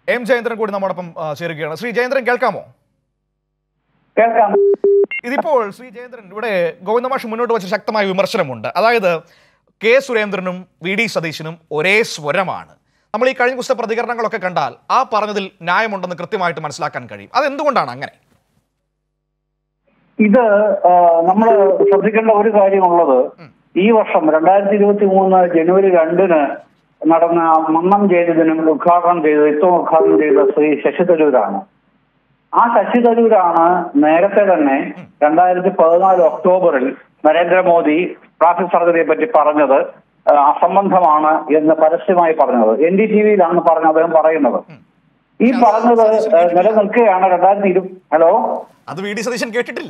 M Jayendran കൂടി നമ്മോടൊപ്പം ആ, ചേരുകയാണ് ശ്രീ ജയേന്ദ്രൻ കേൾക്കാമോ കേൾക്കാം ഇതിപ്പോൾ ശ്രീ ജയേന്ദ്രൻ ഇവിടെ ഗോവിന്ദമാഷ് മുന്നോട്ട് വെച്ച ശക്തമായ വിമർശനമുണ്ട് അതായത് കെ സുരേന്ദ്രനും വി ഡി സതീശനും ഒരേ സ്വരമാണ് നമ്മൾ ഈ കഴിഞ്ഞ ദിവസത്തെ പ്രതികരണങ്ങളൊക്കെ കണ്ടാൽ ആ പറഞ്ഞതിൽ ന്യായമുണ്ടെന്ന് കൃത്യമായിട്ട് മനസ്സിലാക്കാൻ കഴിയും അതെന്തുകൊണ്ടാണ് അങ്ങനെ ഇത് നമ്മൾ ശ്രദ്ധിക്കേണ്ട ഒരു കാര്യമുള്ളത് ഈ വർഷം രണ്ടായിരത്തി ഇരുപത്തി മൂന്ന് ജനുവരി രണ്ടിന് നടന്ന മന്നം ചെയ്തതിനും ഉദ്ഘാടനം ചെയ്തത് ഏറ്റവും ഉദ്ഘാടനം ചെയ്ത ശ്രീ ശശി തരൂരാണ് ആ ശശി തരൂരാണ് നേരത്തെ തന്നെ രണ്ടായിരത്തി പതിനാല് ഒക്ടോബറിൽ നരേന്ദ്രമോദി ട്രാഫിക് സർജറിയെ പറ്റി പറഞ്ഞത് ആ, അസംബന്ധമാണ് എന്ന് പരസ്യമായി പറഞ്ഞത് എൻ ഡി ടി വിയിലാണ് പറഞ്ഞ അദ്ദേഹം പറയുന്നത് ഈ പറഞ്ഞത് ആ, നിലനിൽക്കുകയാണ് രണ്ടായിരത്തി ഇരു ഹലോ അത് വി ഡി സതീശൻ കേട്ടിട്ടില്ല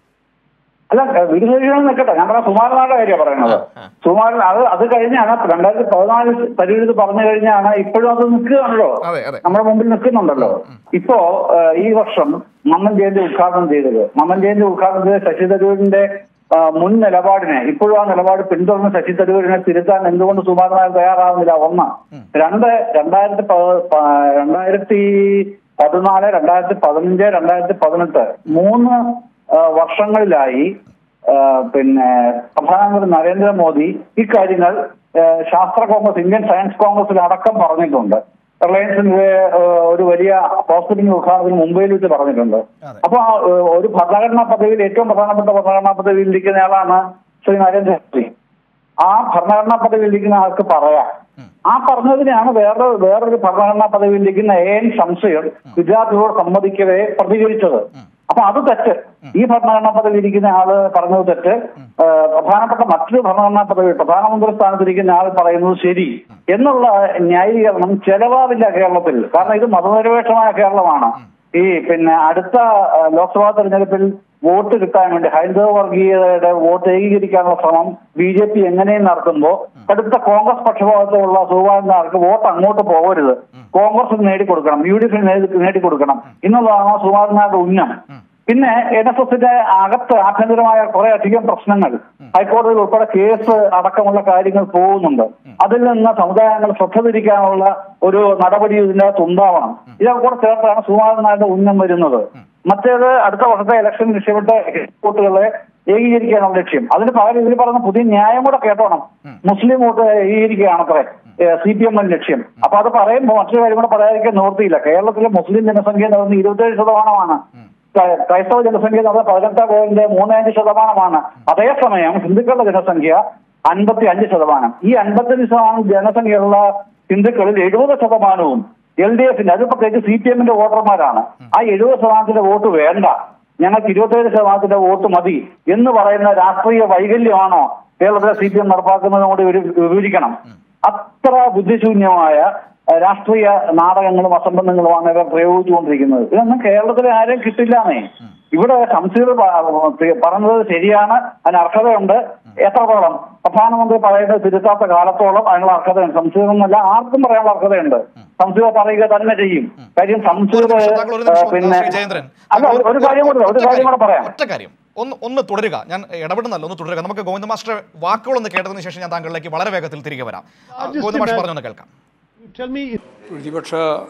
അല്ല വിരുദ്ധീകരണം നിൽക്കട്ടെ ഞാൻ പറഞ്ഞ സുമാരനാട് കാര്യമാണ് പറയുന്നത് സുമാരൻ അത് അത് കഴിഞ്ഞാണ് രണ്ടായിരത്തി പതിനാല് തരൂരിത് പറഞ്ഞു കഴിഞ്ഞാണ് ഇപ്പോഴും അത് നിൽക്കുകയാണല്ലോ അതെ അതെ നമ്മുടെ മുമ്പിൽ നിൽക്കുന്നുണ്ടല്ലോ ഇപ്പോ ഏഹ്, ഈ വർഷം മമ്മൻ ജയന്തി ഉദ്ഘാടനം ചെയ്തത് മമ്മൻ ജയന്തി ഉദ്ഘാടനം ചെയ്ത ശശി തരൂരിന്റെ ആ, മുൻ നിലപാടിനെ ഇപ്പോഴും ആ നിലപാട് പിന്തുടർന്ന് ശശി തരൂരിനെ തിരുത്താൻ എന്തുകൊണ്ട് സുമാരനാഥ് തയ്യാറാവുന്നില്ല ഒന്ന് രണ്ട് രണ്ടായിരത്തി പ- പ- രണ്ടായിരത്തി പതിനാല് രണ്ടായിരത്തി പതിനഞ്ച് രണ്ടായിരത്തി പതിനെട്ട് മൂന്ന് ആ, വർഷങ്ങളിലായി ആ, പിന്നെ പ്രധാനമന്ത്രി നരേന്ദ്രമോദി ഇക്കാര്യങ്ങൾ ആ, ശാസ്ത്ര കോൺഗ്രസ് ഇന്ത്യൻ സയൻസ് കോൺഗ്രസിൽ അടക്കം പറഞ്ഞിട്ടുണ്ട് റിലയൻസിന്റെ ആ, ഒരു വലിയ ഹോസ്പിറ്റലിംഗ് ഉദ്ഘാടനത്തിന് മുംബൈയിൽ വെച്ച് പറഞ്ഞിട്ടുണ്ട് അതെ. അപ്പൊ ആ, ആ, ഒരു ഭരണഘടനാ പദവിയിൽ ഏറ്റവും പ്രധാനപ്പെട്ട ഭരണഘടനാ പദവിയിൽ ഇരിക്കുന്ന ആളാണ് ശ്രീ നരേന്ദ്രമോദി ആ ഭരണഘടനാ പദവിയിൽ ഇരിക്കുന്ന ആൾക്ക് പറയാം ആ പറഞ്ഞതിനെയാണ് വേറെ വേറൊരു ഭരണഘടനാ പദവിയിൽ ഇരിക്കുന്ന എ എൻ ശംസയർ വിദ്യാർത്ഥികളോട് സമ്മതിക്കവേ പ്രതികരിച്ചത് അപ്പൊ അത് തെറ്റ് ഈ ഭരണഘടനാ പദവിയിൽ ഇരിക്കുന്ന ആള് പറഞ്ഞത് തെറ്റ് ആ, പ്രധാനപ്പെട്ട മറ്റൊരു ഭരണഘടനാ പദവി പ്രധാനമന്ത്രി സ്ഥാനത്തിരിക്കുന്ന ആൾ പറയുന്നത് ശരി എന്നുള്ള ന്യായീകരണം ചെലവാവില്ല കേരളത്തിൽ കാരണം ഇത് മതനിരപേക്ഷമായ കേരളമാണ് ഈ പിന്നെ അടുത്ത ആ, ലോക്സഭാ തെരഞ്ഞെടുപ്പിൽ വോട്ട് കിട്ടാൻ വേണ്ടി ഹൈന്ദവ വർഗീയതയുടെ വോട്ട് ഏകീകരിക്കാനുള്ള ശ്രമം ബി ജെ പി എങ്ങനെയും നടത്തുമ്പോൾ കടുത്ത കോൺഗ്രസ് പക്ഷപാതത്തിലുള്ള സുകുമാരനാർക്ക് വോട്ട് അങ്ങോട്ട് പോകരുത് കോൺഗ്രസ് നേടിക്കൊടുക്കണം യു ഡി എഫിന് നേടിക്കൊടുക്കണം എന്നുള്ളതാണ് സുകുമാരനാരുടെ ഉന്നം പിന്നെ എൻ എസ് എസിന്റെ അകത്ത് ആഭ്യന്തരമായ കുറെ അധികം പ്രശ്നങ്ങൾ ഹൈക്കോടതിയിൽ ഉൾപ്പെടെ കേസ് അടക്കമുള്ള കാര്യങ്ങൾ പോകുന്നുണ്ട് അതിൽ നിന്ന് സമുദായങ്ങൾ ശ്രദ്ധ തിരിക്കാനുള്ള ഒരു നടപടി ഇതിന്റെ അകത്ത് ഉണ്ടാവണം ഇതൊക്കെ കൂടെ ചേർത്താണ് സുകുമാരനാരുടെ ഉന്നം വരുന്നത് മറ്റേത് അടുത്ത വർഷത്തെ ഇലക്ഷൻ ലക്ഷ്യമിട്ട് വോട്ടുകളെ ഏകീകരിക്കാനുള്ള ലക്ഷ്യം അതിന് പകരം ഇതിൽ പറയുന്ന പുതിയ ന്യായം കൂടെ കേട്ടോണം മുസ്ലിം വോട്ട് ഏകീകരിക്കുകയാണത്രേ സി പി എം ലക്ഷ്യം അപ്പൊ അത് പറയുമ്പോൾ മറ്റൊരു കാര്യം കൂടെ പറയാതിരിക്കാൻ നിവൃത്തിയില്ല കേരളത്തിലെ മുസ്ലിം ജനസംഖ്യ എന്ന് പറയുന്നത് ഇരുപത്തേഴ് ശതമാനമാണ് ക്രൈ- ക്രൈസ്തവ ജനസംഖ്യ എന്ന് പറഞ്ഞാൽ പതിനെട്ട് പോയിന്റ് മൂന്ന് അഞ്ച് ശതമാനമാണ് അതേസമയം ഹിന്ദുക്കളുടെ ജനസംഖ്യ അൻപത്തി അഞ്ച് ശതമാനം ഈ അൻപത്തഞ്ച് ശതമാനം ജനസംഖ്യയുള്ള ഹിന്ദുക്കളിൽ എഴുപത് ശതമാനവും എൽ ഡി എഫിന്റെ അത് പ്രത്യേകിച്ച് സി പി എമ്മിന്റെ വോട്ടർമാരാണ് ആ എഴുപത് ശതമാനത്തിന്റെ വോട്ട് വേണ്ട ഞങ്ങൾക്ക് ഇരുപത്തേഴ് ശതമാനത്തിന്റെ വോട്ട് മതി എന്ന് പറയുന്ന രാഷ്ട്രീയ വൈകല്യമാണോ കേരളത്തിലെ സി പി എം നടപ്പാക്കുന്നതും കൂടി ഒരു വിവരിക്കണം അത്ര ബുദ്ധിശൂന്യമായ അഹ് രാഷ്ട്രീയ നാടകങ്ങളും അസംബന്ധങ്ങളുമാണ് ഇവർ പ്രയോഗിച്ചുകൊണ്ടിരിക്കുന്നത് ഇതൊന്നും കേരളത്തിലെ ആരെയും കിട്ടില്ലാന്നേ ഇവിടെ സംശീർ പറഞ്ഞത് ശരിയാണ് അതിന് അർഹതയുണ്ട് എത്രത്തോളം പ്രധാനമന്ത്രി പറയുന്നത് തിരുത്താത്ത കാലത്തോളം അതിനുള്ള അർഹതയുണ്ട് സംശീറൊന്നുമല്ല ആർക്കും പറയാനുള്ള അർഹതയുണ്ട് സംശീർ പറയുക തന്നെ ചെയ്യും കാര്യം സംശീർ ഒരു നിമിഷം, താങ്കൾ ഒരു നിമിഷം, പിന്നെ ശ്രീ ജയേന്ദ്രൻ. അല്ല ഒരു- ഒരു കാര്യം കൂടെ ഒരു കാര്യം കൂടെ പറയാം ഒറ്റ കാര്യം ഒന്ന് ഒന്ന് തുടരുക ഞാൻ ഇടപെടുന്നല്ല ഒന്ന് തുടരുക നമുക്ക് ഗോവിന്ദ മാസ്റ്റർ വാക്കുകളൊന്ന് കേട്ടതിന് ശേഷം ഞാൻ താങ്കളിലേക്ക് വളരെ വേഗത്തിൽ തിരികെ വരാം ആ, ഗോവിന്ദ മാസ്റ്റർ പറഞ്ഞൊന്ന് കേൾക്കാം Tell me പ്രതിപക്ഷ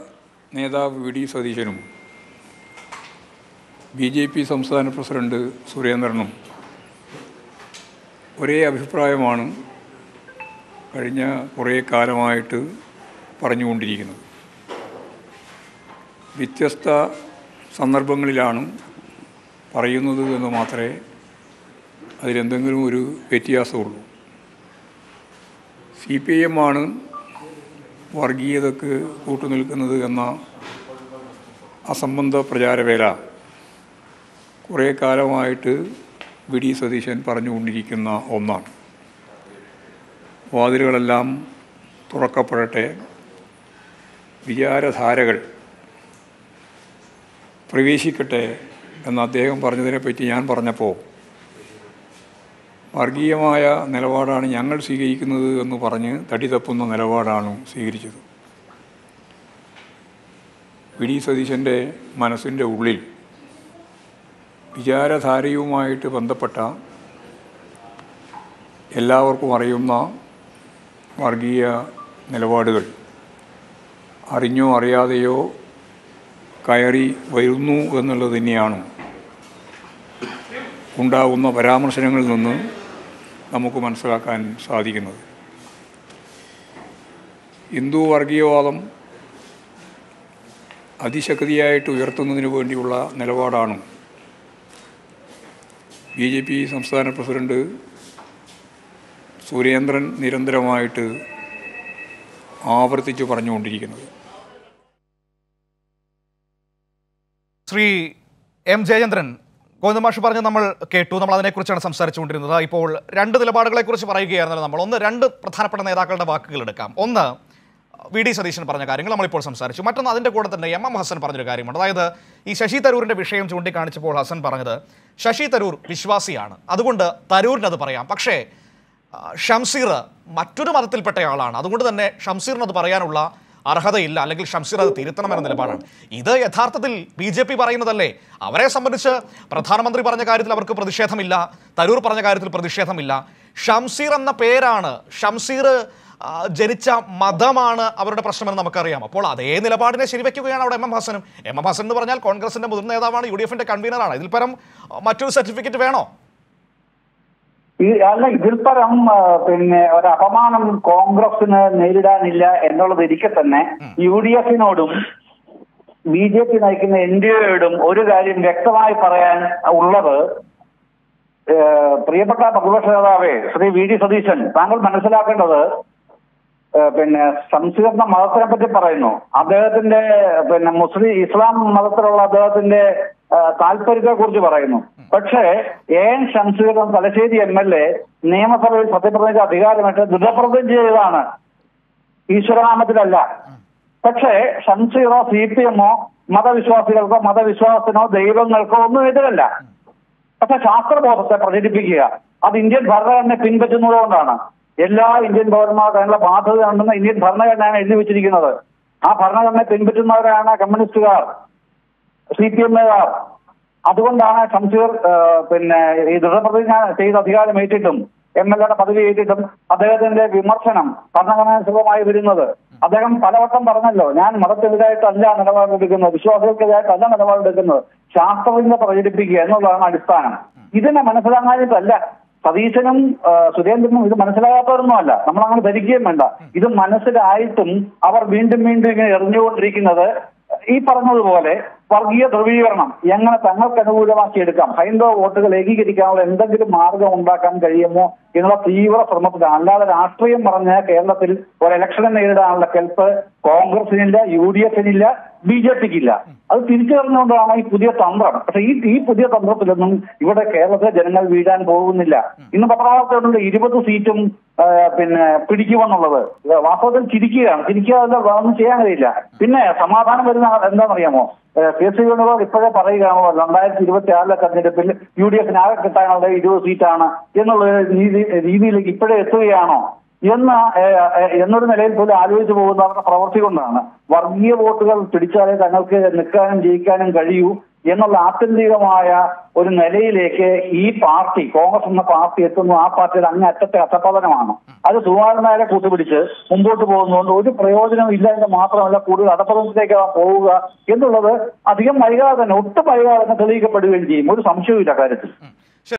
നേതാവ് വി ഡി സതീശനും ബി ജെ പി സംസ്ഥാന പ്രസിഡന്റ് സുരേന്ദ്രനും ഒരേ അഭിപ്രായമാണ് കഴിഞ്ഞ കുറേ കാലമായിട്ട് പറഞ്ഞുകൊണ്ടിരിക്കുന്നത് വ്യത്യസ്ത സന്ദർഭങ്ങളിലാണ് പറയുന്നത് എന്ന് മാത്രമേ അതിലെന്തെങ്കിലും ഒരു വ്യത്യാസമുള്ളൂ സി പി ഐ എം ആണ് വർഗീയതക്ക് കൂട്ടുനിൽക്കുന്നത് എന്ന അസംബന്ധ പ്രചാരവേല കുറേ കാലമായിട്ട് വി ഡി സതീശൻ പറഞ്ഞുകൊണ്ടിരിക്കുന്ന ഒന്നാണ് വാതിലുകളെല്ലാം തുറക്കപ്പെടട്ടെ വിചാരധാരകൾ പ്രവേശിക്കട്ടെ എന്ന് അദ്ദേഹം പറഞ്ഞതിനെപ്പറ്റി ഞാൻ പറഞ്ഞപ്പോൾ വർഗീയമായ നിലപാടാണ് ഞങ്ങൾ സ്വീകരിക്കുന്നത് എന്ന് പറഞ്ഞ് തടി തപ്പുന്ന നിലപാടാണ് സ്വീകരിച്ചത് വി ഡി സതീശൻ്റെ മനസ്സിൻ്റെ ഉള്ളിൽ വിചാരധാരയുമായിട്ട് ബന്ധപ്പെട്ട എല്ലാവർക്കും അറിയുന്ന വർഗീയ നിലപാടുകൾ അറിഞ്ഞോ അറിയാതെയോ കയറി വരുന്നു എന്നുള്ളത് തന്നെയാണ് ഉണ്ടാകുന്ന പരാമർശനങ്ങളിൽ നിന്ന് നമുക്ക് മനസ്സിലാക്കാൻ സാധിക്കുന്നത് ഹിന്ദു വർഗീയവാദം അതിശക്തിയായിട്ട് ഉയർത്തുന്നതിന് വേണ്ടിയുള്ള നിലപാടാണ് ബി ജെ പി സംസ്ഥാന പ്രസിഡന്റ് സുരേന്ദ്രൻ നിരന്തരമായിട്ട് ആവർത്തിച്ച് പറഞ്ഞുകൊണ്ടിരിക്കുന്നത് ശ്രീ എം ജയചന്ദ്രൻ ഗോവിന്ദമാഷ് പറഞ്ഞ് നമ്മൾ കേട്ടു നമ്മൾ അതിനെക്കുറിച്ചാണ് സംസാരിച്ചുകൊണ്ടിരുന്നത് ഇപ്പോൾ രണ്ട് നിലപാടുകളെക്കുറിച്ച് പറയുകയായിരുന്നല്ലോ നമ്മൾ ഒന്ന് രണ്ട് പ്രധാനപ്പെട്ട നേതാക്കളുടെ വാക്കുകൾ എടുക്കാം ഒന്ന് വി ഡി സതീശൻ പറഞ്ഞ കാര്യങ്ങൾ നമ്മളിപ്പോൾ സംസാരിച്ചു മറ്റൊന്ന് അതിൻ്റെ കൂടെ തന്നെ എം എം ഹസൻ പറഞ്ഞൊരു കാര്യമുണ്ട് അതായത് ഈ ശശി തരൂരിൻ്റെ വിഷയം ചൂണ്ടിക്കാണിച്ചപ്പോൾ ഹസൻ പറഞ്ഞത് ശശി തരൂർ വിശ്വാസിയാണ് അതുകൊണ്ട് തരൂരിന് അത് പറയാം പക്ഷേ ആ, ഷംസീർ മറ്റൊരു മതത്തിൽപ്പെട്ടയാളാണ് അതുകൊണ്ട് തന്നെ ഷംസീറിന് അത് പറയാനുള്ള അർഹതയില്ല അല്ലെങ്കിൽ ഷംസീർ അത് തിരുത്തണമെന്ന നിലപാടാണ് ഇത് യഥാർത്ഥത്തിൽ ബി ജെ പി പറയുന്നതല്ലേ അവരെ സംബന്ധിച്ച് പ്രധാനമന്ത്രി പറഞ്ഞ കാര്യത്തിൽ അവർക്ക് പ്രതിഷേധമില്ല തരൂർ പറഞ്ഞ കാര്യത്തിൽ പ്രതിഷേധമില്ല ഷംസീർ എന്ന പേരാണ് ഷംസീർ ആ, ജനിച്ച മതമാണ് അവരുടെ പ്രശ്നമെന്ന് നമുക്കറിയാം അപ്പോൾ അതേ നിലപാടിനെ ശരിവെക്കുകയാണ് അവിടെ എം എം ഹസനും എം എം ഹസൻ എന്ന് പറഞ്ഞാൽ കോൺഗ്രസിന്റെ മുതിർന്ന നേതാവാണ് യു ഡി എഫിന്റെ കൺവീനറാണ് ഇതിൽ പരം ആ, മറ്റൊരു സർട്ടിഫിക്കറ്റ് വേണോ ഈ അല്ല ഇതിൽ പരം ആ, പിന്നെ ഒരു അപമാനം കോൺഗ്രസിന് നേരിടാനില്ല എന്നുള്ളത് ഇരിക്കെ തന്നെ യു ഡി എഫിനോടും ബി ജെ പി നയിക്കുന്ന എൻ ഡി എയോടും ഒരു കാര്യം വ്യക്തമായി പറയാൻ ഉള്ളത് ഏഹ്, പ്രിയപ്പെട്ട പ്രതിപക്ഷ നേതാവേ ശ്രീ വി ഡി സതീശൻ താങ്കൾ മനസ്സിലാക്കേണ്ടത് ഏഹ്, പിന്നെ സംസ്കൃത മതത്തിനെ പറ്റി പറയുന്നു അദ്ദേഹത്തിന്റെ പിന്നെ മുസ്ലിം ഇസ്ലാം മതത്തിലുള്ള അദ്ദേഹത്തിന്റെ താല്പര്യത്തെ കുറിച്ച് പറയുന്നു പക്ഷേ എ എൻ ശംസീറും തലശ്ശേരി എം എൽ എ നിയമസഭയിൽ സത്യപ്രതിജ്ഞ അധികാരമായിട്ട് ദൃഢപ്രതിജ്ഞ ചെയ്തതാണ് ഈശ്വരനാമത്തിലല്ല പക്ഷേ ഷംസീറോ സി പി എമ്മോ മതവിശ്വാസികൾക്കോ മതവിശ്വാസത്തിനോ ദൈവങ്ങൾക്കോ ഒന്നും എതിരല്ല പക്ഷെ ശാസ്ത്രബോധത്തെ പ്രചരിപ്പിക്കുക അത് ഇന്ത്യൻ ഭരണഘടന പിൻപറ്റുന്നതുകൊണ്ടാണ് എല്ലാ ഇന്ത്യൻ പൗരന്മാർക്കും അതിനുള്ള ബാധ്യത ഉണ്ടെന്ന് ഇന്ത്യൻ ഭരണഘടനയാണ് എഴുതി വെച്ചിരിക്കുന്നത് ആ ഭരണഘടന പിൻപറ്റുന്നവരാണ് കമ്മ്യൂണിസ്റ്റുകാർ സി പി എമ്മുകാർ അതുകൊണ്ടാണ് ഷംസീർ ആ, പിന്നെ ഈ ദൃഢപ്രതിജ്ഞ ചെയ്ത് അധികാരമേറ്റിട്ടും എം എൽ എയുടെ പദവി ഏറ്റിട്ടും അദ്ദേഹത്തിന്റെ വിമർശനം ഭരണഘടനാനുസൃതമായി വരുന്നത് അദ്ദേഹം പലവട്ടം പറഞ്ഞല്ലോ ഞാൻ മതത്തിനെതിരായിട്ടല്ല നിലപാടെടുക്കുന്നത് വിശ്വാസികൾക്കെതിരായിട്ടല്ല നിലപാടെടുക്കുന്നത് ശാസ്ത്രജ്ഞ പ്രചരിപ്പിക്കുക എന്നുള്ളതാണ് അടിസ്ഥാനം ഇതിനെ മനസ്സിലാക്കാനായിട്ടല്ല സതീശനും ആ, സുരേന്ദ്രനും ഇത് മനസ്സിലാകാത്തവരൊന്നുമല്ല നമ്മൾ അങ്ങനെ ധരിക്കുകയും വേണ്ട ഇത് മനസ്സിലായിട്ടും അവർ വീണ്ടും വീണ്ടും ഇങ്ങനെ എറിഞ്ഞുകൊണ്ടിരിക്കുന്നത് ഈ പറഞ്ഞതുപോലെ വർഗീയ ധ്രുവീകരണം എങ്ങനെ തങ്ങൾക്ക് അനുകൂലമാക്കി എടുക്കാം ഹൈന്ദവ വോട്ടുകൾ ഏകീകരിക്കാനുള്ള എന്തെങ്കിലും മാർഗം ഉണ്ടാക്കാൻ കഴിയുമോ എന്നുള്ള തീവ്ര ശ്രമത്തിലാണ് അല്ലാതെ രാഷ്ട്രീയം പറഞ്ഞ് കേരളത്തിൽ ഒരു ഇലക്ഷനെ നേരിടാനുള്ള കെൽപ്പ് കോൺഗ്രസിനില്ല യു ഡി എഫിനില്ല ബി ജെ പിക്കില്ല അത് തിരിച്ചറിഞ്ഞുകൊണ്ടാണ് ഈ പുതിയ തന്ത്രം പക്ഷെ ഈ ഈ പുതിയ തന്ത്രത്തിലൊന്നും ഇവിടെ കേരളത്തിലെ ജനങ്ങൾ വീഴാൻ പോകുന്നില്ല ഇന്ന് പത്രവാർത്തകളുണ്ട് ഇരുപത് സീറ്റും ആ, പിന്നെ പിടിക്കുമെന്നുള്ളത് ഇത് വാസ്തവത്തിൽ ചിരിക്കുകയാണ് ചിരിക്കാതെ ഒന്നും ചെയ്യാൻ കഴിയില്ല പിന്നെ സമാധാനം വരുന്ന എന്താണെന്നറിയാമോ ഏഹ് കെ സി വേണുഗോപാൽ ഇപ്പോഴേ പറയുകയാണോ രണ്ടായിരത്തി ഇരുപത്തി ആറിലെ തെരഞ്ഞെടുപ്പിൽ യു ഡി എഫിന് ആകെ കിട്ടാനുള്ളത് ഇരുപത് സീറ്റാണ് എന്നുള്ള ഒരു രീതി രീതിയിലേക്ക് ഇപ്പോഴേ എത്തുകയാണോ എന്ന ഏഹ്, ഏഹ്, എന്നൊരു നിലയിൽ പോലും ആലോചിച്ചു പോകുന്ന അവരുടെ പ്രവൃത്തി കൊണ്ടാണ് വർഗീയ വോട്ടുകൾ പിടിച്ചാലേ തങ്ങൾക്ക് നിൽക്കാനും ജയിക്കാനും കഴിയൂ എന്നുള്ള ആത്യന്തികമായ ഒരു നിലയിലേക്ക് ഈ പാർട്ടി കോൺഗ്രസ് എന്ന പാർട്ടി എത്തുന്നു ആ പാർട്ടിയുടെ അങ്ങേ അറ്റത്തെ അധപ്പതനമാണ് അത് സുകുമാരനായരെ കൂട്ടുപിടിച്ച് മുമ്പോട്ട് പോകുന്നതുകൊണ്ട് ഒരു പ്രയോജനം ഇല്ല എന്ന് മാത്രമല്ല കൂടുതൽ അധപ്പതനത്തിലേക്ക് പോവുക എന്നുള്ളത് അധികം വൈകാതെ തന്നെ ഒട്ടും വൈകാതെ തന്നെ തെളിയിക്കപ്പെടുകയും ചെയ്യും ഒരു സംശയവും ഇല്ല കാര്യത്തിൽ